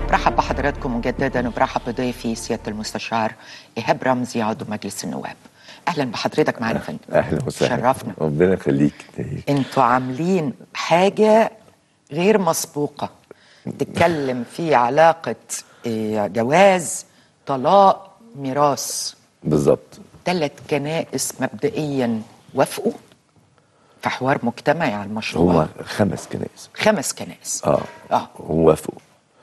برحب بحضراتكم مجددا وبرحب بضيفي سياده المستشار ايهاب رمزي عضو مجلس النواب اهلا بحضرتك معانا يا فندم اهلا وسهلا شرفنا ربنا يخليك انتوا عاملين حاجه غير مسبوقه تتكلم في علاقه إيه، جواز طلاق ميراث بالظبط ثلاث كنائس مبدئيا وافقوا في حوار مجتمعي على المشروع هو خمس كنائس خمس كنائس اه اه هم وافقوا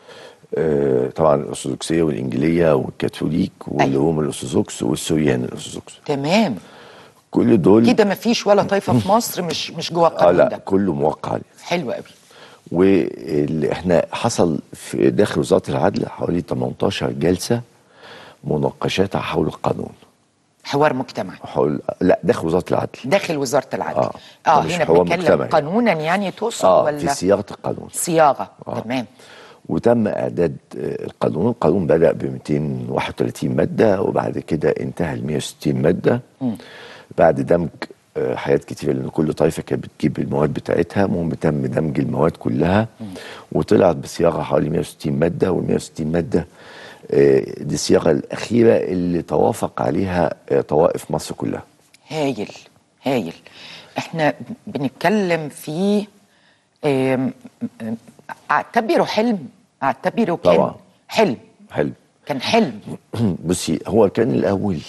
آه طبعا الارثوذكسيه والانجيليه والكاثوليك واللي هم الارثوذكس والسوريان الارثوذكس تمام كل دول كده ما فيش ولا طائفه في مصر مش مش جوه اه القانون لا ده كله موقع عليه حلو قوي واللي احنا حصل في داخل وزاره العدل حوالي 18 جلسه مناقشات حول القانون حوار مجتمعي حول لا داخل وزاره العدل داخل وزاره العدل آه. اه مش هنا حوار بنتكلم مجتمعي. قانونا يعني تقصد اه ولا في صياغه القانون صياغه تمام وتم اعداد آه، القانون القانون بدا ب 231 ماده وبعد كده انتهى ل 160 ماده بعد دمج آه، حاجات كتيره لان كل طائفه كانت بتجيب المواد بتاعتها المهم تم دمج المواد كلها وطلعت بصياغه حوالي 160 ماده وال 160 ماده آه، دي الصياغه الاخيره اللي توافق عليها آه، طوائف مصر كلها هايل هايل احنا بنتكلم في آم، آم، اعتبره حلم اعتبره كان طبعا. حلم حلو كان حلم بصي هو كان الاول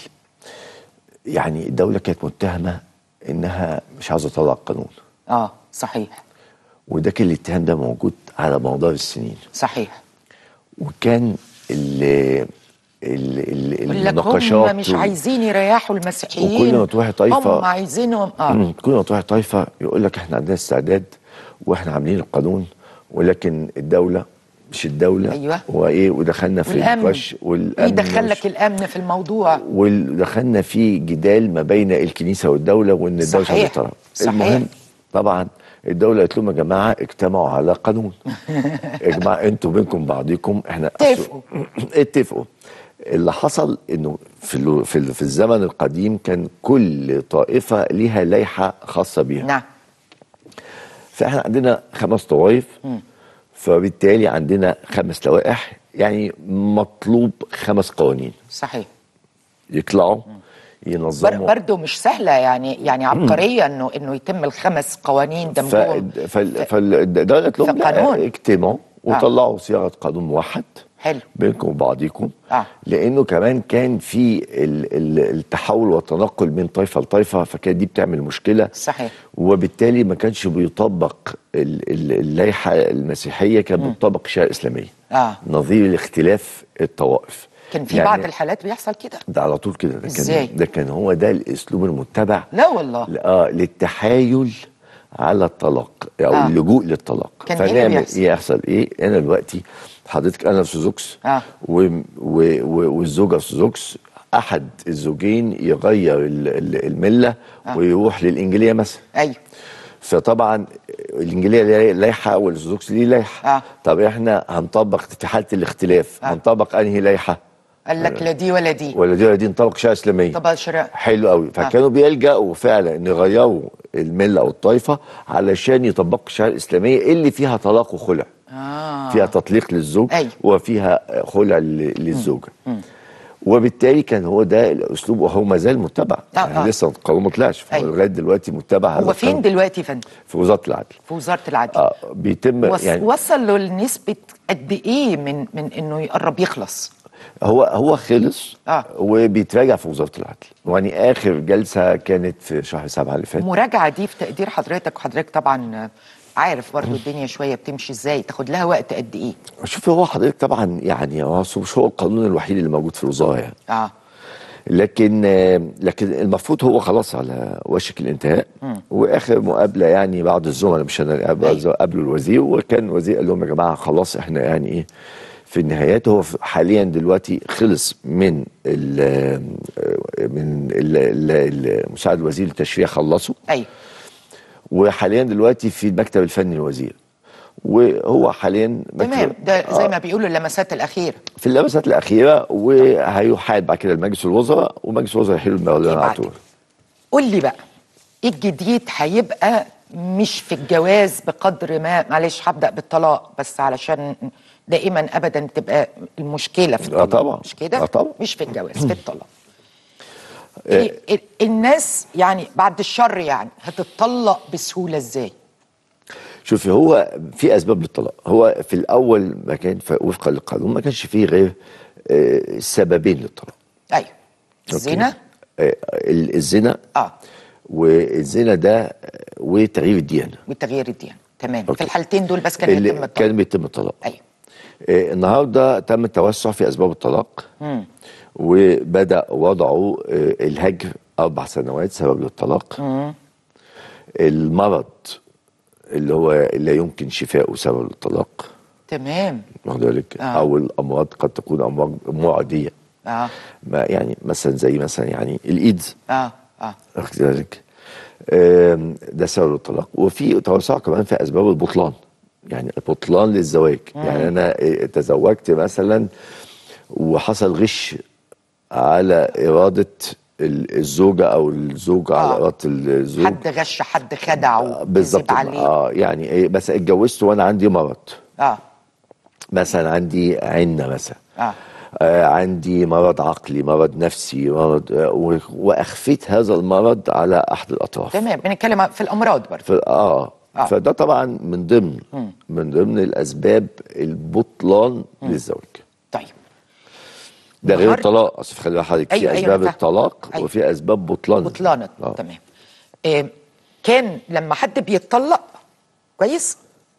يعني الدوله كانت متهمه انها مش عاوزه تطلع القانون اه صحيح وده كان الاتهام ده موجود على مدار السنين صحيح وكان ال ال ال يقول لك المناقشات هم مش و- عايزين يريحوا المسيحيين وكل ما تروحي طائفة- هم عايزينهم اه مم. كل ما تروحي طائفه يقول لك احنا عندنا استعداد واحنا عاملين القانون ولكن الدوله مش الدوله أيوة. وايه ودخلنا في والامن النقاش والامن يدخل والش- لك الامن في الموضوع ودخلنا في جدال ما بين الكنيسه والدوله وان الدوله مش عايزة صحيح. تطلع. صحيح. المهم طبعا الدوله قالت لهم يا جماعه اجتمعوا على قانون يا جماعه انتوا بينكم بعضكم احنا اتفقوا. اتفقوا اللي حصل انه في ال- في ال- في الزمن القديم كان كل طائفه ليها لائحه خاصه بيها نعم فاحنا عندنا خمس طوائف فبالتالي عندنا خمس لوائح يعني مطلوب خمس قوانين صحيح يطلعوا بر ينظموا برضه مش سهله يعني يعني عبقريه انه انه يتم الخمس قوانين ف... دمجهم فال... فالدولة قالت لهم في قانون. لا اجتمعوا وطلعوا صياغه قانون موحد حلو بينكم وبعضيكم آه. لانه كمان كان في ال... ال... التحول والتنقل من طائفه لطائفه فكانت دي بتعمل مشكله صحيح وبالتالي ما كانش بيطبق ال- ال- اللائحه المسيحيه كانت بتطبق الشريعه الاسلاميه اه نظير الاختلاف الطوائف كان في يعني بعض الحالات بيحصل كده ده على طول كده ده إزاي؟ كان ده كان هو ده الاسلوب المتبع لا والله ل- اه للتحايل على الطلاق او آه. آه. اللجوء للطلاق كان إيه اللي فنعمل بيحصل؟ ايه يحصل ايه انا دلوقتي حضرتك انا ارثوذكس آه. و و و والزوجه ارثوذكس احد الزوجين يغير ال- ال- المله آه. ويروح للانجيليه مثلا ايوه فطبعا الانجيليه ليها لائحه والارثوذكس ليه لائحه آه. طب احنا هنطبق في حاله الاختلاف آه. هنطبق انهي لائحه قال لك لا دي ولا دي ولا دي ولا دي نطبق شريعه اسلاميه طب شراء حلو قوي فكانوا بيلجأوا فعلا ان يغيروا المله او الطائفه علشان يطبقوا الشريعه الاسلاميه اللي فيها طلاق وخلع اه فيها تطليق للزوج أيوة. وفيها خلع ل- للزوجه وبالتالي كان هو ده الاسلوب وهو ما زال متبع آه، يعني آه. لسه القانون ما طلعش فهو أيوة. لغايه دلوقتي متبع هذا هو فين القانون دلوقتي يا فندم في وزاره العدل في وزاره العدل اه بيتم وص... يعني وصلوا لنسبه قد ايه من من انه يقرب يخلص هو هو خلص آه. وبيتراجع في وزاره العدل يعني اخر جلسه كانت في شهر سبعة اللي فات المراجعه دي في تقدير حضرتك وحضرتك طبعا عارف برضو الدنيا شويه بتمشي ازاي تاخد لها وقت قد ايه شوف هو حضرتك طبعا يعني هو مش هو القانون الوحيد اللي موجود في الوزاره يعني اه لكن آه، لكن المفروض هو خلاص على وشك الانتهاء واخر مقابله يعني بعض الزملاء مش انا أيوة. قابلوا الوزير وكان الوزير قال لهم يا جماعه خلاص احنا يعني ايه في النهايات هو في- حاليا دلوقتي خلص من ال من ال- ال- المساعد الوزير للتشريع خلصوا ايوه وحاليا دلوقتي في المكتب الفني للوزير وهو حاليا مكتب- تمام ده زي آه. ما بيقولوا اللمسات الاخيره في اللمسات الاخيره وهيحاد بعد كده لمجلس الوزراء ومجلس الوزراء هيحيل الموضوع على بعد. طول قول لي بقى ايه الجديد هيبقى مش في الجواز بقدر ما معلش هبدا بالطلاق بس علشان دائما ابدا تبقى المشكله في الطلاق طبعا. مش كده آه طبعا. مش في الجواز في الطلاق ال- ال- الناس يعني بعد الشر يعني هتتطلق بسهوله ازاي شوفي هو في اسباب للطلاق هو في الاول ما كان ف- وفقا للقانون ما كانش فيه غير آه، سببين للطلاق ايوه أوكي؟ الزنا آه، ال- الزنا اه والزنا ده آه، وتغيير الديانه وتغيير الديانه تمام في أوكي. الحالتين دول بس كان يتم اللي الطلاق كان بيتم الطلاق ايوه آه، النهارده تم التوسع في اسباب الطلاق وبدا وضعوا آه، الهجر اربع سنوات سبب للطلاق المرض اللي هو لا يمكن شفاؤه سبب للطلاق تمام واخد بالك آه. او الامراض قد تكون امراض معديه اه ما يعني مثلا زي مثلا يعني الايدز اه اه واخد بالك آم، ده سبب الطلاق وفي توسع كمان في اسباب البطلان يعني البطلان للزواج يعني انا آه، تزوجت مثلا وحصل غش على اراده ال- الزوجه او الزوج على آه. اراده الزوج حد غش حد خدعه بالظبط كذب عليه اه يعني ايه بس اتجوزت وانا عندي مرض اه مثلا عندي عنة مثلا اه آه عندي مرض عقلي مرض نفسي مرض آه و- واخفيت هذا المرض على احد الاطراف تمام بنتكلم في الامراض برضه ف... آه. آه. فده طبعا من ضمن من ضمن الاسباب البطلان للزواج طيب ده غير النهار- الطلاق اصل خلي بالك حضرتك أيوة، في أيوة، اسباب أنا فاهم. الطلاق أيوة. وفي اسباب بطلان بطلانة آه. تمام آه كان لما حد بيتطلق كويس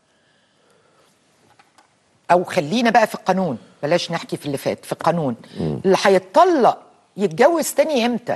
او خلينا بقى في القانون بلاش نحكي في اللي فات في القانون اللي هيتطلق يتجوز تاني امتى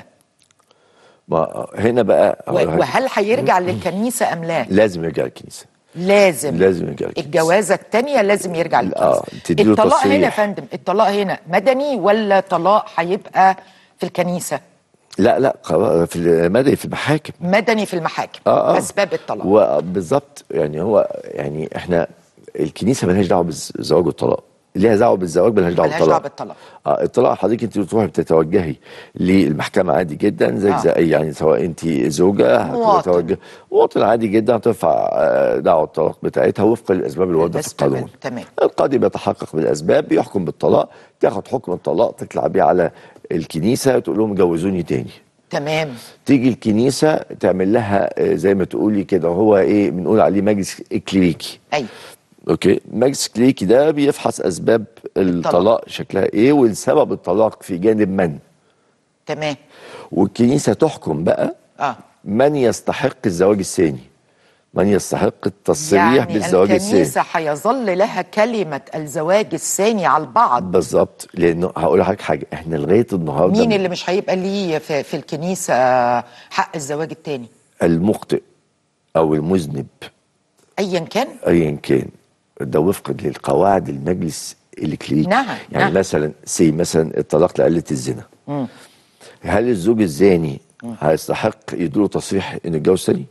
ما هنا بقى و- هقول لحضرتك، وهل هيرجع للكنيسه ام لا لازم يرجع الكنيسه لازم لازم يرجع الكنيسة. الجوازه الثانيه لازم يرجع للكنيسه آه، تديله الطلاق هنا يا تصريح. فندم الطلاق هنا مدني ولا طلاق هيبقى في الكنيسه لا لا قرار في المدني في المحاكم مدني في المحاكم اه اه اسباب الطلاق وبالظبط يعني هو يعني احنا الكنيسه ملهاش دعوه بالزواج والطلاق ليها دعوه بالزواج ملهاش دعوه ملهاش بالطلاق دعوة بالطلاق. اه الطلاق حضرتك انت بتروحي بتتوجهي للمحكمه عادي جدا زي آه. زي اي يعني سواء انت زوجه مواطن. هتتوجه مواطن عادي جدا هترفع آه، دعوه الطلاق بتاعتها وفقا للاسباب اللي وارده في الأسباب، القانون تمام. القاضي بيتحقق بالاسباب بيحكم بالطلاق تاخد حكم الطلاق تطلع بيه على الكنيسه تقول لهم جوزوني تاني تمام تيجي الكنيسه تعمل لها آه، زي ما تقولي كده هو ايه بنقول عليه مجلس كليريكي ايوه اوكي مجلس كليريكي ده بيفحص اسباب الطلاق شكلها ايه والسبب الطلاق في جانب من تمام والكنيسه تحكم بقى اه من يستحق الزواج الثاني من يستحق التصريح يعني بالزواج الثاني الكنيسة هيظل لها كلمة الزواج الثاني على البعض بالظبط لانه هقول لحضرتك حاجه احنا لغايه النهارده مين اللي مش هيبقى ليه في, في الكنيسة حق الزواج التاني المخطئ او المذنب أيا كان ايا كان ده وفقا للقواعد المجلس الكليريكي نعم، يعني نعم. مثلا سي مثلا الطلاق لعله الزنا هل الزوج الزاني هيستحق يديله تصريح انه يتجوز تاني؟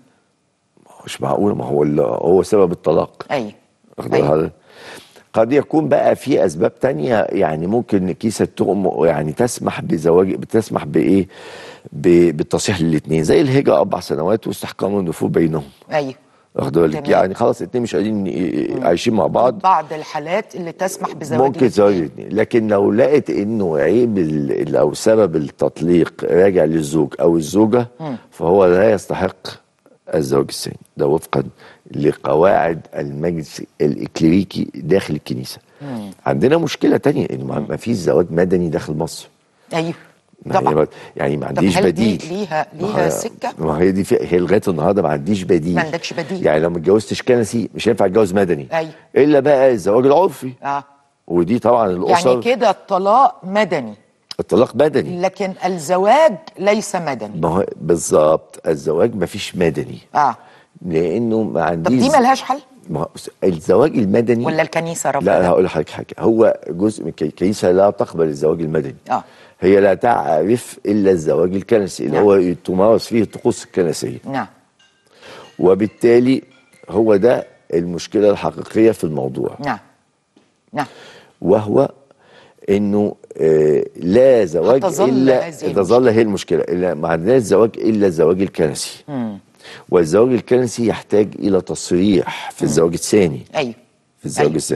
مش معقول ما هو ال- هو سبب الطلاق أيوة واخد بال أيوة. حضرتك؟ قد يكون بقى في اسباب تانية يعني ممكن الكيسه تؤم يعني تسمح بزواج بتسمح بايه؟ ب- بالتصريح للاثنين زي الهجره اربع سنوات واستحكام النفوذ بينهم أيوة واخد بالك تمام. يعني خلاص الاثنين مش قاعدين ي- عايشين مع بعض بعض الحالات اللي تسمح بزواج ممكن زواج الاتنين. الاثنين لكن لو لقيت انه عيب ال- ال- او سبب التطليق راجع للزوج او الزوجه فهو لا يستحق الزواج الثاني ده وفقا لقواعد المجلس الاكليريكي داخل الكنيسه عندنا مشكله تانية انه ما- ما فيش زواج مدني داخل مصر أيوة ما هي طبعا ما- يعني ما عنديش هل دي بديل ليها ما ليها هي- سكة؟ ما هي دي في هي لغايه النهارده ما عنديش بديل ما عندكش بديل. يعني لو ما اتجوزتش كنسي مش هينفع اتجوز مدني أيوة. الا بقى الزواج العرفي آه ودي طبعا الاسر يعني كده الطلاق مدني الطلاق مدني لكن الزواج ليس مدني ما هو بالظبط الزواج ما فيش مدني اه لانه ما طب عنديش دي ملهاش حل ما هو الزواج المدني ولا الكنيسة رفضت لا هقول لحضرتك حاجه هو جزء من الكي- الكنيسه لا تقبل الزواج المدني آه. هي لا تعرف الا الزواج الكنسي اللي نعم. هو تمارس فيه الطقوس الكنسيه نعم وبالتالي هو ده المشكله الحقيقيه في الموضوع نعم نعم وهو انه آه لا زواج هتظل الا هذه تظل هي المشكله إلا ما عندناش زواج الا الزواج الكنسي والزواج الكنسي يحتاج الى تصريح في الزواج الثاني ايوه في الزواج أيوة، الثاني نعم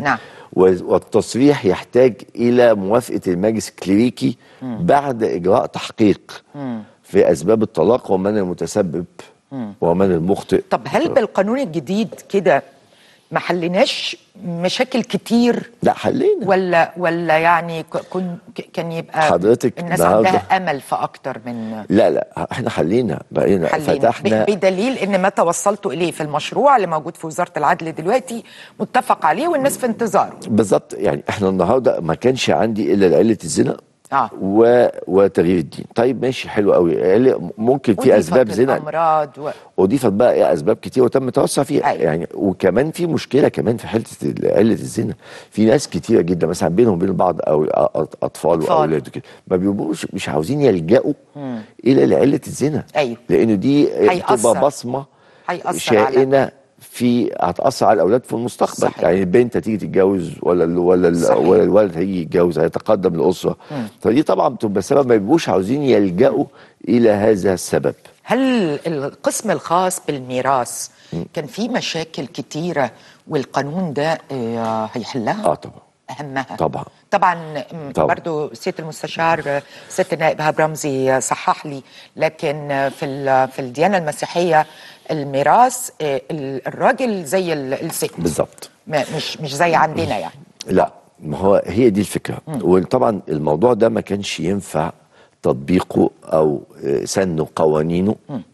و- والتصريح يحتاج الى موافقه المجلس الكليريكي بعد اجراء تحقيق في اسباب الطلاق ومن المتسبب ومن المخطئ طب هل بالقانون الجديد كده ما حليناش مشاكل كتير لا حلينا ولا ولا يعني ك- كن ك- كان يبقى حضرتك الناس النهاردة- عندها امل في اكتر من لا لا احنا حلينا بقينا حلين فتحنا ب- بدليل ان ما توصلتوا اليه في المشروع اللي موجود في وزاره العدل دلوقتي متفق عليه والناس في انتظاره بالظبط يعني احنا النهارده ما كانش عندي الا علة الزنا اه و... وتغيير الدين طيب ماشي حلو قوي قال- ممكن في وضيفت اسباب زنا الامراض و... اضيفت بقى ايه اسباب كتير وتم التوسع فيها أيوة. يعني وكمان في مشكله كمان في حته ال- قله الزنا في ناس كتيره جدا مثلا بينهم وبين بعض او أ- أ- اطفال أطفال. واولاد وكده ما بيبقوش مش عاوزين يلجأوا الى علة الزنا أيوة. لانه دي هيأثر. بتبقى بصمه هيأثر على- شائنه في هتاثر على الاولاد في المستقبل صحيح. يعني البنت هتيجي تتجوز ولا ال ولا ال صحيح. ولا الولد هيجي يتجوز هيتقدم الاسره فدي طبعا بتبقى سبب ما بيبقوش عاوزين يلجأوا الى هذا السبب هل القسم الخاص بالميراث كان فيه مشاكل كتيره والقانون ده آه، هيحلها؟ اه طبعا اهمها طبعا. طبعا م، طبعا. برضو سياده المستشار آه، سياده النائب هاب رمزي آه، صحح لي لكن آه، في ال- في الديانه المسيحيه الميراث آه، ال- الراجل زي ال- الست بالظبط ما- مش مش زي عندنا يعني لا ما هو هي دي الفكره وطبعا الموضوع ده ما كانش ينفع تطبيقه او آه، سنه قوانينه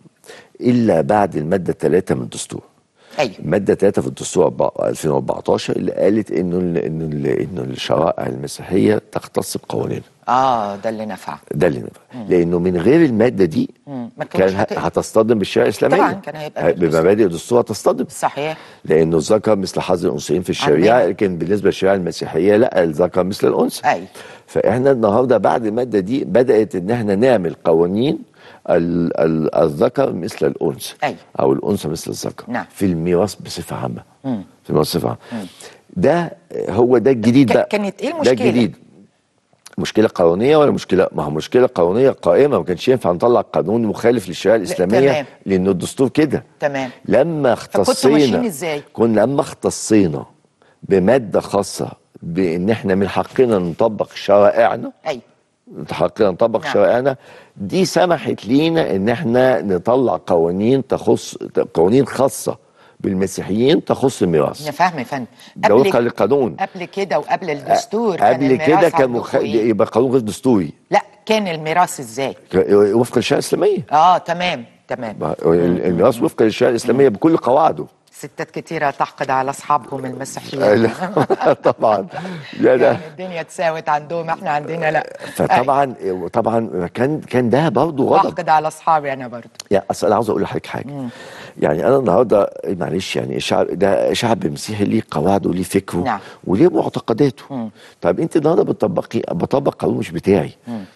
الا بعد الماده 3 من الدستور ايوه الماده 3 في الدستور أربعة- 2014 اللي قالت انه ال- انه ال- انه الشرائع المسيحيه تختص بقوانينها اه ده اللي نفع ده اللي نفع لانه من غير الماده دي مم. ما كان كنتش ه- هت- هتصطدم بالشريعه الاسلاميه طبعاً كان هيبقى بالدستور. بمبادئ الدستور هتصطدم صحيح لانه الذكر مثل حظ الانثيين في الشريعه عندنا. لكن بالنسبه للشريعه المسيحيه لا الذكر مثل الانثى ايوه فاحنا النهارده بعد الماده دي بدات ان احنا نعمل قوانين ال- ال- الذكر مثل الانثى أيوة. او الانثى مثل الذكر نعم. في الميراث بصفه عامه في الميراث بصفه عامه ده هو ده الجديد ك- بقى كانت إيه ده المشكلة؟ الجديد مشكله قانونيه ولا مشكله ما هو مشكله قانونيه قائمه ما كانش ينفع نطلع قانون مخالف للشريعه الاسلاميه تمام. لانه الدستور كده تمام لما فكنتوا ماشيين اختصينا إزاي؟ كنا لما اختصينا بماده خاصه بان احنا من حقنا نطبق شرائعنا ايوه من حقنا نطبق نعم. شرائعنا دي سمحت لينا ان احنا نطلع قوانين تخص قوانين خاصه بالمسيحيين تخص الميراث انا فاهمه يا فندم ده وفقا قبل للقانون قبل كده وقبل الدستور كان قبل كده الميراث كان عندكم مخ... إيه؟ يبقى قانون غير دستوري لا كان الميراث ازاي ك- وفقا للشريعه الاسلاميه اه تمام تمام الميراث وفقا للشريعه الاسلاميه بكل قواعده ستات كتيرة تحقد على اصحابهم المسيحيين لا، طبعا لا ده يعني الدنيا اتساوت عندهم احنا عندنا لا فطبعا طبعا كان كان ده برضه غضب بحقد على اصحابي انا برضه يعني اصل انا عاوز اقول لحضرتك حاجه يعني انا النهارده معلش يعني الشعب ده شعب مسيحي ليه قواعده وليه فكره نعم. وليه معتقداته طيب انت النهارده بتطبقي بطبق قانون مش بتاعي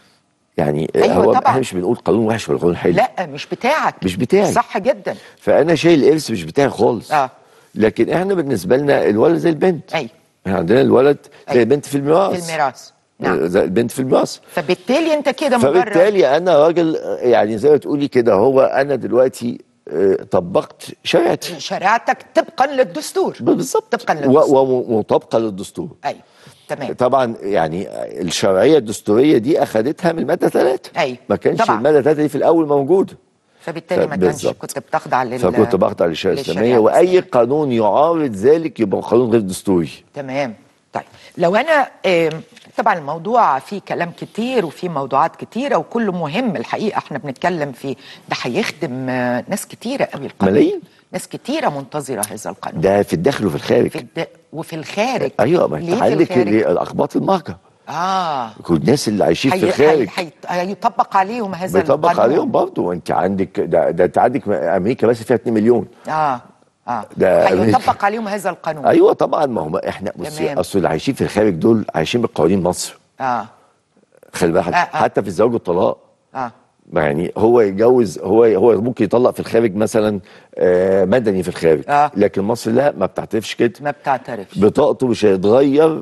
يعني أيوة هو طبعاً. احنا مش بنقول قانون وحش ولا قانون حلو لا مش بتاعك مش بتاعي. صح جدا فانا شايل ارث مش بتاعي خالص اه لكن احنا بالنسبه لنا الولد زي البنت ايوه احنا عندنا الولد زي أيوة. البنت في الميراث في الميراث نعم زي البنت في الميراث فبالتالي انت كده مجرد فبالتالي انا راجل يعني زي ما تقولي كده هو انا دلوقتي آه، طبقت شريعتي شريعتك طبقا للدستور بالظبط طبقا للدستور و- ومطابقه للدستور ايوه تمام طبعا يعني الشرعيه الدستوريه دي اخذتها من الماده 3 أيوة. ما كانش طبعا. الماده 3 دي في الاول موجوده فبالتالي ما كانش بالظبط. كنت بتخضع لل فكنت بخضع للشريعه للشريعة الاسلاميه واي الإسلامية. قانون يعارض ذلك يبقى قانون غير دستوري تمام طيب لو انا آم، طبعا الموضوع فيه كلام كتير وفيه موضوعات كتيره وكله مهم الحقيقه احنا بنتكلم فيه ده هيخدم آه، ناس كتيره قوي القانون ملايين. ناس كتيره منتظره هذا القانون ده في الداخل وفي الخارج في الد... وفي الخارج ايوه ما ليه انت في عندك الخارج؟ الاخباط المهجه اه كل الناس اللي عايشين في هي- الخارج هي- هي- هيطبق عليهم هذا بيطبق القانون عليهم برضه انت عندك ده, ده انت عندك امريكا بس فيها 2 مليون اه اه ده هيطبق عليهم هذا القانون ايوه طبعا ما هم احنا بصي تمام. اصل اللي عايشين في الخارج دول عايشين بقوانين مصر اه خلي بالك آه، آه. حتى في الزواج والطلاق اه ما يعني هو يتجوز هو هو ممكن يطلق في الخارج مثلا آه، مدني في الخارج آه. لكن مصر لا ما بتعترفش كده ما بتعترفش بطاقته مش هيتغير ال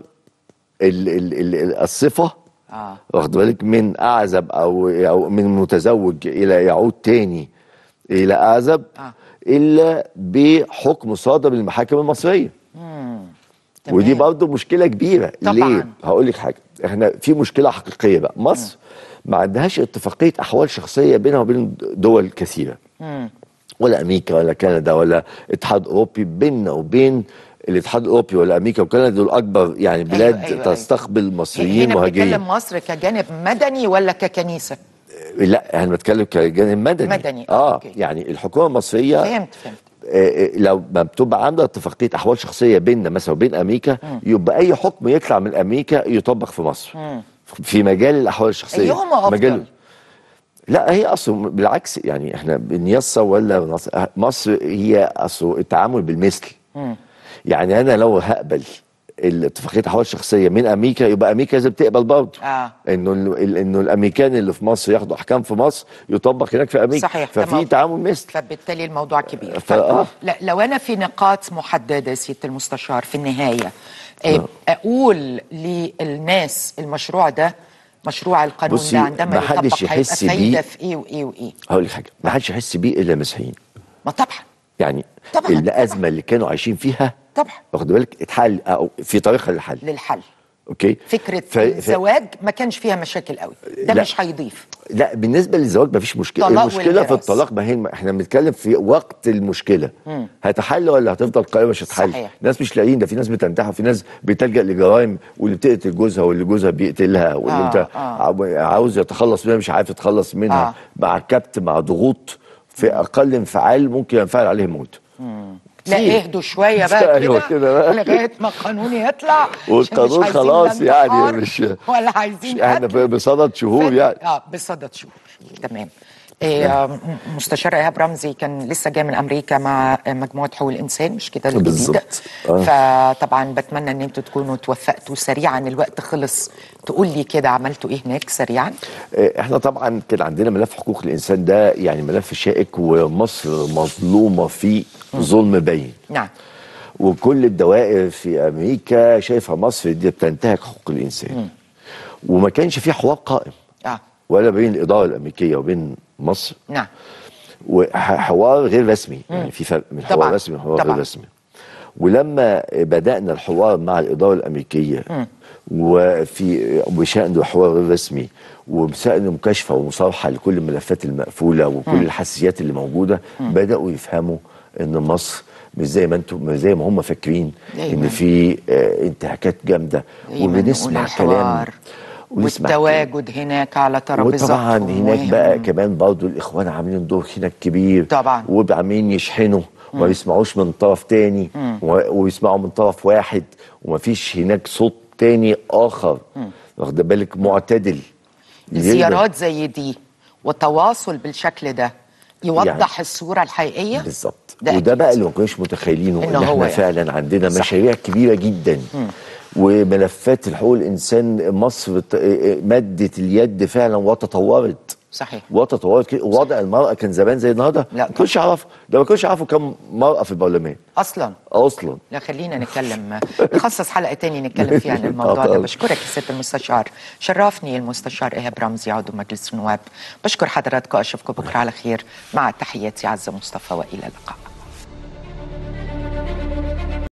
ال ال ال الصفه اه واخد بالك من اعزب او او من متزوج الى يعود تاني الى اعزب آه. الا بحكم صادر من المحاكم المصريه تمام. ودي برضه مشكله كبيره طبعاً. ليه هقول لك حاجه احنا في مشكله حقيقيه بقى مصر ما عندهاش اتفاقيه احوال شخصيه بينها وبين دول كثيره ولا امريكا ولا كندا ولا اتحاد اوروبي بيننا وبين الاتحاد الاوروبي ولا امريكا وكندا دول اكبر يعني بلاد أيوة، أيوة. تستقبل مصريين هنا مهاجرين بنتكلم مصر كجانب مدني ولا ككنيسه لا انا بتكلم كجانب مدني مدني، آه، اه أوكي. يعني الحكومه المصريه فهمت فهمت آه، آه، لو ما بتبقى عامله اتفاقيه احوال شخصيه بيننا مثلا وبين امريكا يبقى اي حكم يطلع من امريكا يطبق في مصر في مجال الاحوال الشخصيه أيهما أفضل؟ مجال لا هي اصلا بالعكس يعني احنا بنيسر ولا بنص- مصر هي اصل التعامل بالمثل يعني انا لو هقبل الاتفاقيه احوال الشخصيه من امريكا يبقى امريكا لازم تقبل برضه آه. انه ال- ال- انه الامريكان اللي في مصر ياخدوا احكام في مصر يطبق هناك في امريكا صحيح ده ففي موضوع. تعامل مثل فبالتالي الموضوع كبير ف- آه. لا لو انا في نقاط محدده سياده المستشار في النهايه آه، اقول للناس المشروع ده مشروع القانون بصي، ده عندما ما حدش يطبق هيبقى يحس بيه. فايده في ايه وايه وايه هقول لك حاجه ما حدش يحس بيه الا المسيحيين ما طبعا يعني طبعاً، الازمه اللي كانوا عايشين فيها طبعا واخد بالك اتحل او في طريقها للحل للحل اوكي فكره ف- ف- الزواج ما كانش فيها مشاكل قوي ده لا. مش هيضيف لا بالنسبه للزواج ما فيش مشكله طلاق المشكله والميراث. في الطلاق ما هي احنا بنتكلم في وقت المشكله هتحل ولا هتفضل قائمه مش هتحل صحيح. ناس مش لاقيين ده في ناس بتنتحر في ناس بتلجا لجرائم واللي بتقتل جوزها واللي جوزها بيقتلها واللي آه، انت آه. عاو- عاوز يتخلص منها مش عارف يتخلص منها آه. مع كبت مع ضغوط في اقل انفعال ممكن ينفعل عليه موت لا كتير. اهدوا شويه بقى أيوة كده كده بقى. لغايه ما القانون يطلع عشان مش والقانون عايزين خلاص لا يعني انتحار مش ولا عايزين احنا قتل. بصدد شهور ف- يعني اه بصدد شهور تمام إيه م- مستشار ايهاب رمزي كان لسه جاي من امريكا مع مجموعه حقوق الانسان مش كده الجديده بالظبط. آه. فطبعا بتمنى ان انتوا تكونوا توفقتوا سريعا الوقت خلص تقول لي كده عملتوا ايه هناك سريعا آه، احنا طبعا كان عندنا ملف حقوق الانسان ده يعني ملف شائك ومصر مظلومه فيه ظلم باين نعم وكل الدوائر في امريكا شايفه مصر دي بتنتهك حقوق الانسان وما كانش في حوار قائم اه ولا بين الاداره الامريكيه وبين مصر نعم وحوار غير رسمي يعني في فرق من حوار طبعاً، رسمي وحوار طبعاً. غير رسمي ولما بدانا الحوار مع الاداره الامريكيه وفي بشان الحوار غير رسمي وبشان مكاشفه ومصارحه لكل الملفات المقفوله وكل الحساسيات اللي موجوده بداوا يفهموا ان مصر مش زي ما انتم مش زي ما هم فاكرين دايماً. ان في آه، انتهاكات جامده دايماً نقول وبنسمع كلام الحوار ونسمع كلام. والتواجد هناك على ترابيزات وطبعا هناك بقى كمان برضه الاخوان عاملين دور هناك كبير طبعاً. وعاملين يشحنوا وما بيسمعوش من طرف تاني و- ويسمعوا من طرف واحد ومفيش هناك صوت تاني اخر واخد بالك معتدل زيارات زي دي وتواصل بالشكل ده يوضح يعني- الصوره الحقيقيه بالظبط ده وده أكيد. بقى اللي ما كناش متخيلينه إن ان هو احنا يعني. فعلا عندنا صح. مشاريع كبيره جدا وملفات الحقوق الانسان مصر ت- مدت اليد فعلا وتطورت صحيح وتطورت كده. ووضع المراه كان زمان زي النهارده لا ما كنتش اعرف ده ما كنتش اعرفوا كم مراه في البرلمان اصلا اصلا لا خلينا نتكلم نخصص حلقه تاني نتكلم فيها عن الموضوع ده طبعاً. بشكرك يا سياده المستشار شرفني المستشار ايهاب رمزي عضو مجلس النواب بشكر حضراتكم اشوفكم بكره على خير مع تحياتي عزه مصطفى والى اللقاء